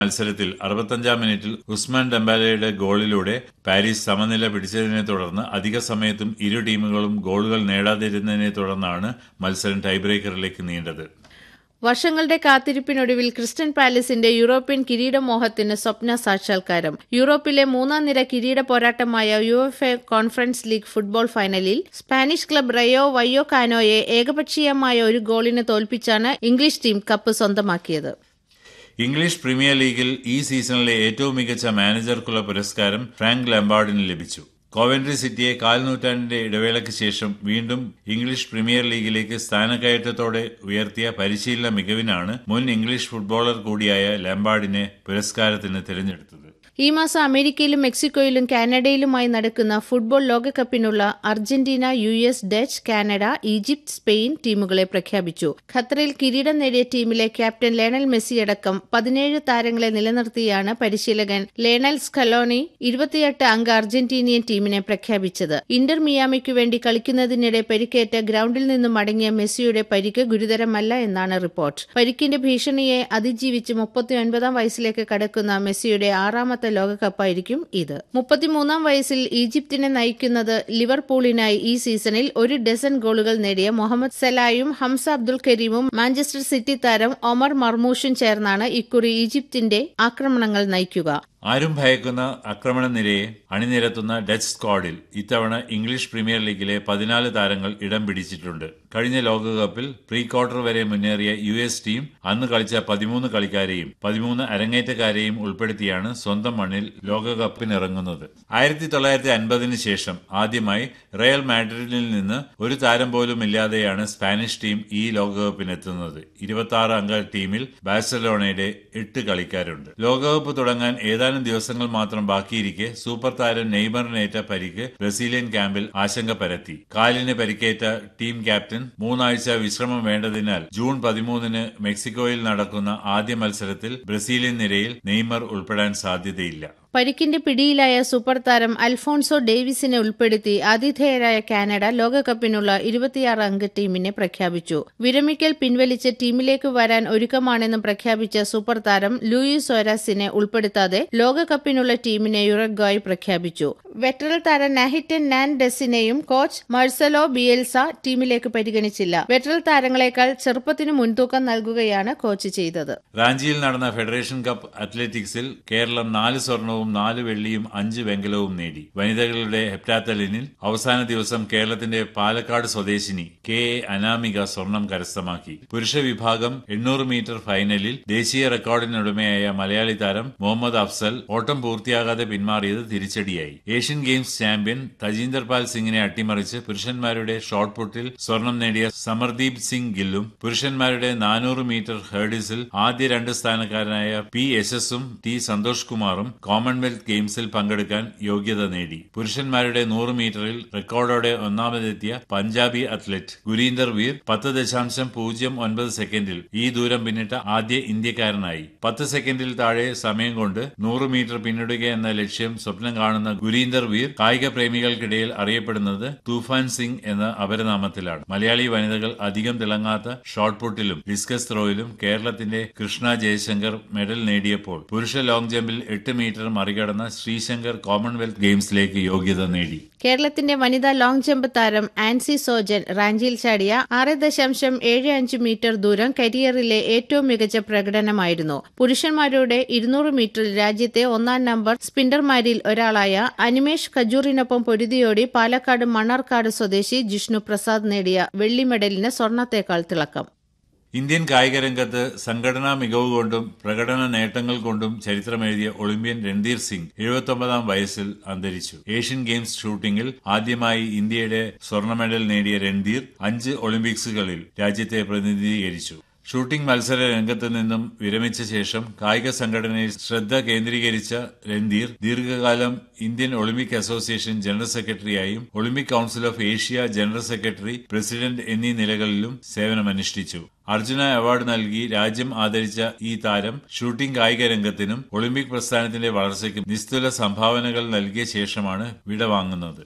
മത്സരത്തിൽ അറുപത്തഞ്ചാം മിനിറ്റിൽ ഉസ്മാൻ ഡംബാലയുടെ ഗോളിലൂടെ പാരീസ് സമനില പിടിച്ചതിനെ തുടർന്ന് അധിക സമയത്തും ഇരു ടീമുകളും ഗോളുകൾ നേടാതിരുന്നതിനെ തുടർന്നാണ് മത്സരം ടൈബ്രേക്കറിലേക്ക് നീണ്ടത് വർഷങ്ങളുടെ കാത്തിരിപ്പിനൊടുവിൽ ക്രിസ്റ്റൻ പാലസിന്റെ യൂറോപ്യൻ കിരീടമോഹത്തിന് സ്വപ്ന സാക്ഷാത്കാരം യൂറോപ്പിലെ മൂന്നാം നിര കിരീട പോരാട്ടമായ U F A Conference League football ഫൈനലിൽ സ്പാനിഷ് ക്ലബ് റയോ വയ്യോ കാനോയെ ഏകപക്ഷീയമായ ഒരു ഗോളിന് തോൽപ്പിച്ചാണ് ഇംഗ്ലീഷ് ടീം കപ്പ് സ്വന്തമാക്കിയത് ഇംഗ്ലീഷ് പ്രീമിയർ ലീഗിൽ ഈ സീസണിലെ ഏറ്റവും മികച്ച മാനേജർക്കുള്ള പുരസ്കാരം ഫ്രാങ്ക് ലംബാർഡിന് ലഭിച്ചു കോവൻട്രി സിറ്റിയെ കാൽനൂറ്റാണ്ടിന്റെ ഇടവേളയ്ക്ക് ശേഷം വീണ്ടും ഇംഗ്ലീഷ് പ്രീമിയർ ലീഗിലേക്ക് സ്ഥാനക്കയറ്റത്തോടെ ഉയർത്തിയ പരിശീലന മികവിനാണ് മുൻ ഇംഗ്ലീഷ് ഫുട്ബോളർ കൂടിയായ ലംബാർഡിനെ പുരസ്കാരത്തിന് തിരഞ്ഞെടുത്തത് ഈ മാസം അമേരിക്കയിലും മെക്സിക്കോയിലും കാനഡയിലുമായി നടക്കുന്ന ഫുട്ബോൾ ലോകകപ്പിനുള്ള Argentina U S Dutch Canada Egypt Spain ടീമുകളെ പ്രഖ്യാപിച്ചു ഖത്തറിൽ കിരീടം നേടിയ ടീമിലെ ക്യാപ്റ്റൻ ലേണൽ മെസ്സി അടക്കം പതിനേഴ് താരങ്ങളെ നിലനിർത്തിയാണ് പരിശീലകൻ ലേണൽ സ്കലോണി ഇരുപത്തിയെട്ട് അംഗ അർജന്റീനിയൻ ടീമിനെ പ്രഖ്യാപിച്ചത് ഇന്റർ മിയാമിക്കു വേണ്ടി കളിക്കുന്നതിനിടെ പരിക്കേറ്റ ഗ്രൌണ്ടിൽ നിന്നും മടങ്ങിയ മെസ്സിയുടെ പരിക്ക് ഗുരുതരമല്ല എന്നാണ് റിപ്പോർട്ട് പരിക്കിന്റെ ഭീഷണിയെ അതിജീവിച്ച് മുപ്പത്തിയൊൻപതാം വയസ്സിലേക്ക് കടക്കുന്ന മെസ്സിയുടെ ആറാമത്തെ ലോകകപ്പായിരിക്കും ഇത് മുപ്പത്തിമൂന്നാം വയസ്സിൽ ഈജിപ്തിനെ നയിക്കുന്നത് ലിവർപൂളിനായി ഈ സീസണിൽ ഒരു ഡസൻ ഗോളുകൾ നേടിയ മുഹമ്മദ് സലായും ഹംസ അബ്ദുൽ കരീമും മാഞ്ചസ്റ്റർ സിറ്റി താരം ഒമർ മർമൂഷും ചേർന്നാണ് ഇക്കുറി ഈജിപ്തിന്റെ ആക്രമണങ്ങൾ നയിക്കുക ആരും ഭയക്കുന്ന ആക്രമണ നിരയെ അണിനിരത്തുന്ന ഡച്ച് സ്ക്വാഡിൽ ഇത്തവണ ഇംഗ്ലീഷ് പ്രീമിയർ ലീഗിലെ പതിനാല് താരങ്ങൾ ഇടം പിടിച്ചിട്ടുണ്ട് കഴിഞ്ഞ ലോകകപ്പിൽ പ്രീ ക്വാർട്ടർ വരെ മുന്നേറിയ യു എസ് ടീം അന്ന് കളിച്ച പതിമൂന്ന് കളിക്കാരെയും പതിമൂന്ന് അരങ്ങേറ്റക്കാരെയും ഉൾപ്പെടുത്തിയാണ് സ്വന്തം മണ്ണിൽ ലോകകപ്പിനിറങ്ങുന്നത് ആയിരത്തി തൊള്ളായിരത്തി അൻപതിന് ശേഷം ആദ്യമായി റയൽ മാഡ്രിഡിൽ നിന്ന് ഒരു താരം പോലും ഇല്ലാതെയാണ് സ്പാനിഷ് ടീം ഈ ലോകകപ്പിനെത്തുന്നത് ഇരുപത്തി ആറ് അംഗ ടീമിൽ ബാഴ്സലോണയുടെ എട്ട് കളിക്കാരുണ്ട് ലോകകപ്പ് തുടങ്ങാൻ ഏതാനും ദിവസങ്ങൾ മാത്രം ബാക്കിയിരിക്കെ സൂപ്പർ താരം നെയ്മറിനേറ്റ പരിക്ക് ബ്രസീലിയൻ ക്യാമ്പിൽ ആശങ്ക പരത്തി കാലിന് പരിക്കേറ്റ ടീം ക്യാപ്റ്റൻ മൂന്നാഴ്ച വിശ്രമം വേണ്ടതിനാൽ ജൂൺ പതിമൂന്നിന് മെക്സിക്കോയിൽ നടക്കുന്ന ആദ്യ മത്സരത്തിൽ ബ്രസീലിയൻ നിരയിൽ നെയ്മർ ഉൾപ്പെടാൻ സാധ്യതയില്ല പരിക്കിന്റെ പിടിയിലായ സൂപ്പർ താരം അൽഫോൺസോ ഡേവിസിനെ ഉൾപ്പെടുത്തി ആതിഥേയരായ കാനഡ ലോകകപ്പിനുള്ള ഇരുപത്തിയാറ് അംഗ ടീമിനെ പ്രഖ്യാപിച്ചു വിരമിക്കൽ പിൻവലിച്ച് ടീമിലേക്ക് വരാൻ ഒരുക്കമാണെന്നും പ്രഖ്യാപിച്ച സൂപ്പർ താരം ലൂയിസ് സോരാസിനെ ഉൾപ്പെടുത്താതെ ലോകകപ്പിനുള്ള ടീമിനെ യുറഗ്വായ് പ്രഖ്യാപിച്ചു വെറ്ററൽ താരം നാഹിറ്റൻ നാൻ ഡെസിനെയും കോച്ച് മർസലോ ബിയൽസ ടീമിലേക്ക് പരിഗണിച്ചില്ല വെറ്ററൽ താരങ്ങളെക്കാൾ ചെറുപ്പത്തിന് മുൻതൂക്കം നൽകുകയാണ് കോച്ച് ചെയ്തത് റാഞ്ചിയിൽ നടന്ന ഫെഡറേഷൻ കപ്പ് അത്ലറ്റിക്സിൽ കേരളം നാല് സ്വർണവും നാല് വെള്ളിയും അഞ്ച് വെങ്കലവും നേടി വനിതകളുടെ ഹെപ്റ്റാത്തലിനിൽ അവസാന ദിവസം കേരളത്തിന്റെ പാലക്കാട് സ്വദേശിനി കെ എ അനാമിക സ്വർണം കരസ്ഥമാക്കി പുരുഷ വിഭാഗം എണ്ണൂറ് മീറ്റർ ഫൈനലിൽ ദേശീയ റെക്കോർഡിനുടമയായ മലയാളി താരം മുഹമ്മദ് അഫ്സൽ ഓട്ടം പൂർത്തിയാകാതെ പിന്മാറിയത് തിരിച്ചടിയായി ഏഷ്യൻ ഗെയിംസ് ചാമ്പ്യൻ തജീന്ദർ പാൽ സിംഗിനെ അട്ടിമറിച്ച് പുരുഷന്മാരുടെ ഷോട്ട് പുട്ടിൽ സ്വർണം നേടിയ സമർദീപ് സിംഗ് ഗില്ലും പുരുഷന്മാരുടെ നാനൂറ് മീറ്റർ ഹേർഡിസിൽ ആദ്യ രണ്ട് സ്ഥാനക്കാരനായ പി യശസ്സും ടി സന്തോഷ് കുമാറും കോമൺവെൽത്ത് ഗെയിംസിൽ പങ്കെടുക്കാൻ യോഗ്യത നേടി പുരുഷന്മാരുടെ നൂറ് മീറ്ററിൽ റെക്കോർഡോടെ ഒന്നാമതെത്തിയ പഞ്ചാബി അത്ലറ്റ് ഗുരീന്ദർ വീർ പത്ത് ദശാംശം പൂജ്യം ഒൻപത് സെക്കൻഡിൽ ഈ ദൂരം പിന്നിട്ട ആദ്യ ഇന്ത്യക്കാരനായി പത്ത് സെക്കൻഡിൽ താഴെ സമയം കൊണ്ട് നൂറ് മീറ്റർ പിന്നിടുക എന്ന ലക്ഷ്യം സ്വപ്നം കാണുന്ന ഗുരീന്ദർ വീർ കായിക പ്രേമികൾക്കിടയിൽ അറിയപ്പെടുന്നത് തൂഫാൻ സിംഗ് എന്ന അപരനാമത്തിലാണ് മലയാളി വനിതകൾ അധികം തിളങ്ങാത്ത ഷോട്ട് പുട്ടിലും ഡിസ്കസ് ത്രോയിലും കേരളത്തിന്റെ കൃഷ്ണ ജയശങ്കർ മെഡൽ നേടിയപ്പോൾ പുരുഷ ലോങ് ജമ്പിൽ എട്ട് മീറ്റർ മറികടന്ന ശ്രീശങ്കർ കോമൺവെൽത്ത് ഗെയിംസിലേക്ക് യോഗ്യത നേടി കേരളത്തിന്റെ വനിതാ ലോങ് ജമ്പ് താരം ആൻസി സോജൻ റാഞ്ചിയിൽ ചാടിയ ആറ് ദശാംശം ഏഴ് അഞ്ച് മീറ്റർ ദൂരം കരിയറിലെ ഏറ്റവും മികച്ച പ്രകടനമായിരുന്നു പുരുഷന്മാരുടെ ഇരുന്നൂറ് മീറ്ററിൽ രാജ്യത്തെ ഒന്നാം നമ്പർ സ്പിന്നർമാരിൽ ഒരാളായ അനിമേഷ് ഖജൂറിനൊപ്പം പൊരുതിയോടി പാലക്കാട് മണ്ണാർക്കാട് സ്വദേശി ജിഷ്ണു പ്രസാദ് നേടിയ വെള്ളി മെഡലിന് സ്വർണത്തേക്കാൾ തിളക്കം ഇന്ത്യൻ കായിക രംഗത്ത് സംഘടനാ മികവ് കൊണ്ടും പ്രകടന നേട്ടങ്ങൾ കൊണ്ടും ചരിത്രമെഴുതിയ ഒളിമ്പ്യൻ രൺധീർ സിംഗ് എഴുപത്തൊമ്പതാം വയസ്സിൽ അന്തരിച്ചു ഏഷ്യൻ ഗെയിംസ് ഷൂട്ടിംഗിൽ ആദ്യമായി ഇന്ത്യയുടെ സ്വർണ്ണ മെഡൽ നേടിയ രൺധീർ അഞ്ച് ഒളിമ്പിക്സുകളിൽ രാജ്യത്തെ പ്രതിനിധീകരിച്ചു ഷൂട്ടിംഗ് മത്സര രംഗത്ത് നിന്നും വിരമിച്ച ശേഷം കായിക സംഘടനയിൽ ശ്രദ്ധ കേന്ദ്രീകരിച്ച രൺധീർ ദീർഘകാലം ഇന്ത്യൻ ഒളിമ്പിക് അസോസിയേഷൻ ജനറൽ സെക്രട്ടറിയായും Olympic Council of Asia general secretary president എന്നീ നിലകളിലും സേവനമനുഷ്ഠിച്ചു അർജുന അവാർഡ് നൽകി രാജ്യം ആദരിച്ച ഈ താരം ഷൂട്ടിംഗ് കായിക രംഗത്തിനും ഒളിമ്പിക് പ്രസ്ഥാനത്തിന്റെ വളർച്ചയ്ക്കും നിസ്തുല സംഭാവനകൾ നൽകിയ ശേഷമാണ് വിടവാങ്ങുന്നത്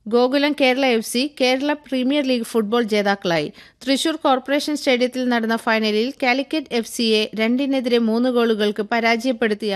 Gokulam Kerala F C Kerala Premier League football ജേതാക്കളായി തൃശൂർ കോർപ്പറേഷൻ സ്റ്റേഡിയത്തിൽ നടന്ന ഫൈനലിൽ കാലിക്കറ്റ് എഫ് സിയെ രണ്ടിനെതിരെ മൂന്ന് ഗോളുകൾക്ക് പരാജയപ്പെടുത്തിയ